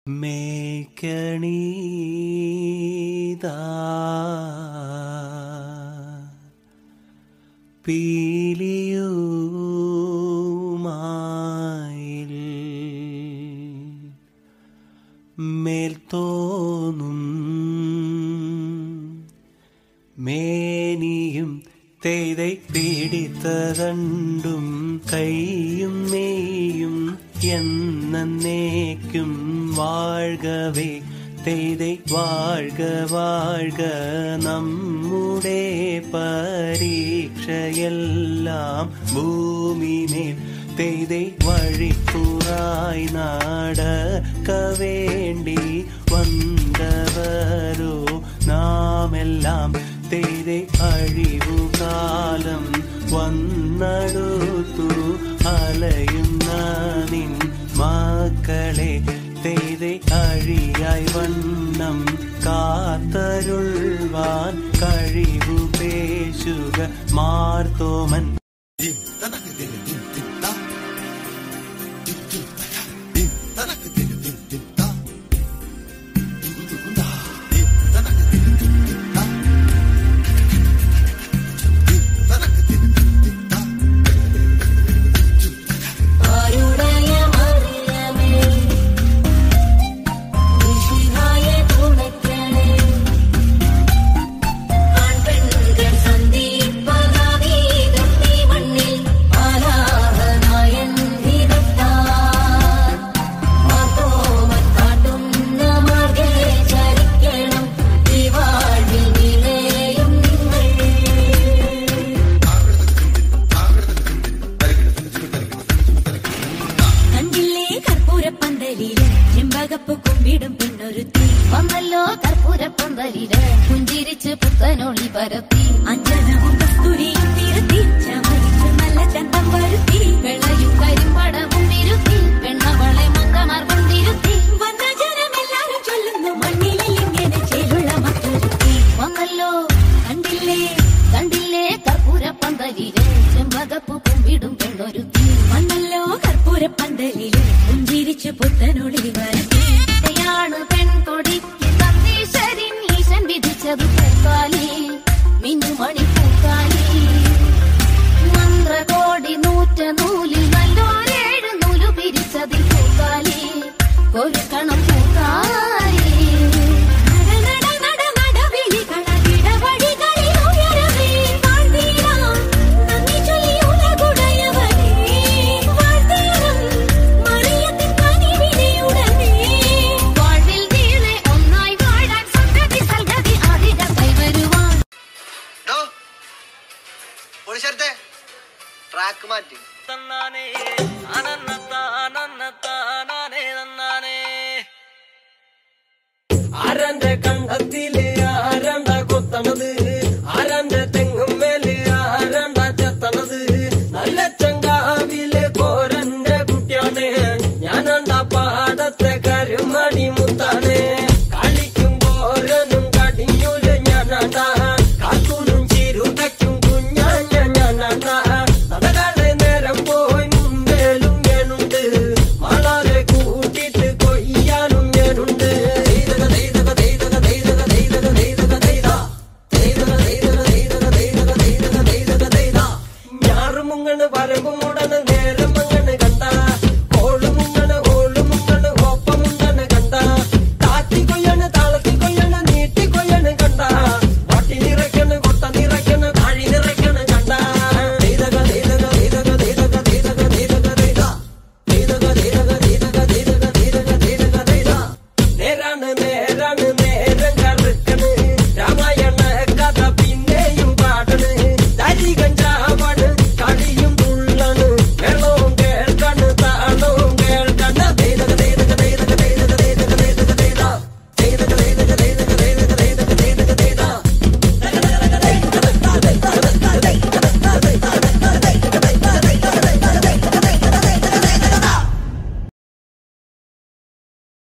മേക്കണീതാ പീലിയുമായിൽ മേൽത്തോന്നും മേനിയും തേதை പിടിത്തതണ്ടും കൈയും നെയ്യും എന്നേക്കും വാഴ്കവേ തേதை വാഴ്ക വാഴ്ക നമ്മുടെ പരീക്ഷയെല്ലാം ഭൂമിമേൽ തേதை വഴിപ്പുറായി നടക്ക വേണ്ടി വന്നവരോ നാമെല്ലാം തേരെ അഴിവുകാലം വന്നടുത്തു അലയുന്ന നിൻ മക്കളെ തേരെ അഴിയായി വണ്ണം കാത്തരുൾവാൻ കഴിവു പേശുക മാർത്തോമൻ ആരുടയ മറിയമേ വിശുദ്ധായ തുണയ്ക്കണേ ആൺപെൺകൾ സന്ധിപ്പതാവീതം നീ മണ്ണിൽ ആലാഹനായൻ ധീരത്താൽ മാത്തോമൻ കാട്ടുന്ന മാർഗേ ചരിക്കണം ഈ വാഴ്വിൽ നിലയും നിങ്ങൾ കണ്ടില്ലേ കർപ്പൂരപ്പന്തലില് ചെമ്പകപ്പ് കുമ്പിടും പെണ്ണൊരുത്തി വന്നല്ലോ കർപ്പൂരപ്പന്തലില് പുഞ്ചിരിച്ച് പുത്തനൊളി പരത്തി അഞ്ജനവും കസ്തൂരിയും തിരുത്തി ചമരിച്ച് നല്ല ചന്തം വരുത്തി വെള്ളയും കരിമ്പടവും ഇരുത്തി പെണ്ണവളെ മങ്കമാർ കൊണ്ടിരുത്തി വന്ന ജനമെല്ലാരും ചൊല്ലുന്നു മണ്ണിലിൽ ഇങ്ങനെ ചേലുള്ള മറ്റൊരുത്തി വന്നല്ലോ കണ്ടില്ലേ കണ്ടില്ലേ കർപ്പൂരപ്പന്തലില് ചെമ്പകപ്പ് കുമ്പിടും പെണ്ണൊരുത്തി വന്നല്ലോ കർപ്പൂരപ്പന്തലില് പുഞ്ചിരിച്ച് പുത്തനൊളി വരയാണ് പെൺകൊടിക്ക് സന്ദേശരിൻ ഈശൻ വിധിച്ചത് പൂക്കാലി മിന്നുമണി പൂക്കാലി മന്ത്രകോടി നൂറ്റ നൂലിൽ നല്ലോരേഴ് നൂലു പിരിച്ചതിൽ പൂക്കാലി കൊരുക്കണം പൂക്കാലി നട നട നട നടവിളികള ഇടവഴികളിൽ ഉയരവേ വാഴ്ത്തീരാം നന്ദി ചൊല്ലി ഉലകുടയവനേ വാഴ്ത്തീരം മറിയത്തിൻ കനിവിനെയുടനേ വാഴ്വിൽ നീളെ ഒന്നായി വാഴാൻ സന്തതി സൽഗതി അധിക കൈവരുവാൻ ഡോ പൊളിച്ചേർത്തെ ട്രാക്ക് മാറ്റി തന്നാനേ അനന്നത്താനന്നത്താനാനേ തന്നാനേ ആരന്റെ കണ്ട